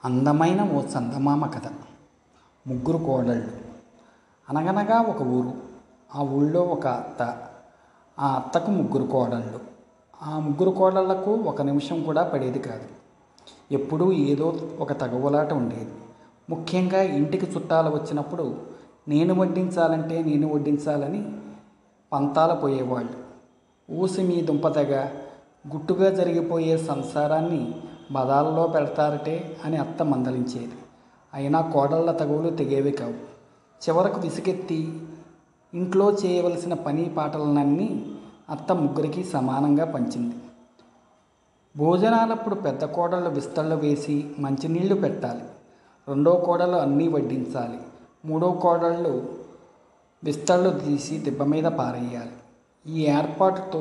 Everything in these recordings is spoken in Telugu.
అందమైన ఓ చందమామ కథ ముగ్గురు కోడళ్ళు అనగనగా ఒక ఊరు ఆ ఊళ్ళో ఒక అత్త ఆ అత్తకు ముగ్గురు కోడళ్ళు ఆ ముగ్గురు కోడళ్లకు ఒక నిమిషం కూడా పడేది కాదు ఎప్పుడూ ఏదో ఒక తగవులాట ఉండేది ముఖ్యంగా ఇంటికి చుట్టాలు వచ్చినప్పుడు నేను వడ్డించాలంటే నేను వడ్డించాలని పంతాల పోయేవాళ్ళు ఊసి మీ దుంపతెగ గుట్టుగా జరిగిపోయే సంసారాన్ని బదాలలో పెడతారటే అని అత్త మందలించేది అయినా కోడళ్ళ తగువులు తెగేవి కావు చివరకు విసుగెత్తి ఇంట్లో చేయవలసిన పని పాటలనన్నీ అత్త ముగ్గురికి సమానంగా పంచింది భోజనాలప్పుడు పెద్ద కోడళ్ళు విస్తళ్ళు వేసి మంచినీళ్లు పెట్టాలి రెండో కోడలు అన్నీ వడ్డించాలి మూడో కోడళ్ళు విస్తళ్ళు తీసి దిబ్బ మీద పారేయాలి ఈ ఏర్పాటుతో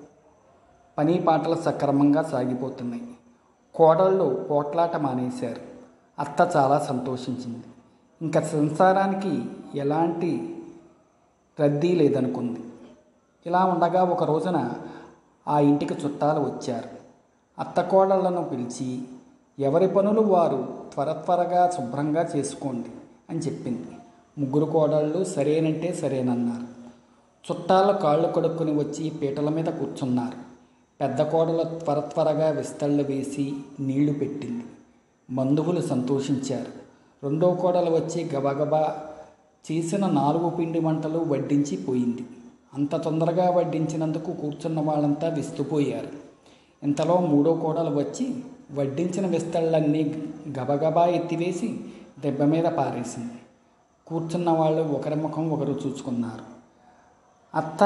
పని పాటలు సక్రమంగా సాగిపోతున్నాయి కోడళ్ళు పోట్లాట మానేశారు అత్త చాలా సంతోషించింది ఇంకా సంసారానికి ఎలాంటి రద్దీ లేదనుకుంది ఇలా ఉండగా ఒక రోజున ఆ ఇంటికి చుట్టాలు వచ్చారు అత్త కోడళ్లను పిలిచి ఎవరి పనులు వారు త్వర త్వరగా శుభ్రంగా చేసుకోండి అని చెప్పింది ముగ్గురు కోడళ్ళు సరేనంటే సరేనన్నారు చుట్టాలు కాళ్ళు కడుక్కుని వచ్చి పీటల మీద కూర్చున్నారు పెద్ద కోడలు త్వర త్వరగా విస్తళ్ళు వేసి నీళ్లు పెట్టింది బంధువులు సంతోషించారు రెండో కోడలు వచ్చి గబగబా చేసిన నాలుగు పిండి వంటలు వడ్డించి పోయింది అంత తొందరగా వడ్డించినందుకు కూర్చున్న వాళ్ళంతా విస్తుపోయారు ఇంతలో మూడో కోడలు వచ్చి వడ్డించిన విస్తళ్ళన్నీ గబగబా ఎత్తివేసి దెబ్బ మీద పారేసింది కూర్చున్న వాళ్ళు ఒకరి ముఖం ఒకరు చూసుకున్నారు అత్త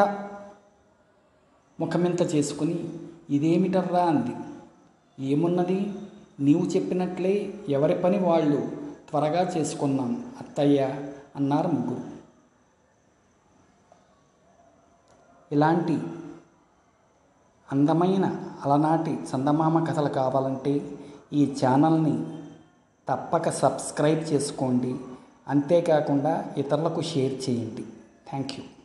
ముఖమింత చేసుకుని ఇదేమిటర్రా అంది ఏమున్నది నీవు చెప్పినట్లే ఎవరి పని వాళ్ళు త్వరగా చేసుకున్నాం అత్తయ్య అన్నారు ముగ్గురు ఇలాంటి అందమైన అలనాటి చందమామ కథలు కావాలంటే ఈ ఛానల్ని తప్పక సబ్స్క్రైబ్ చేసుకోండి అంతేకాకుండా ఇతరులకు షేర్ చేయండి థ్యాంక్ యూ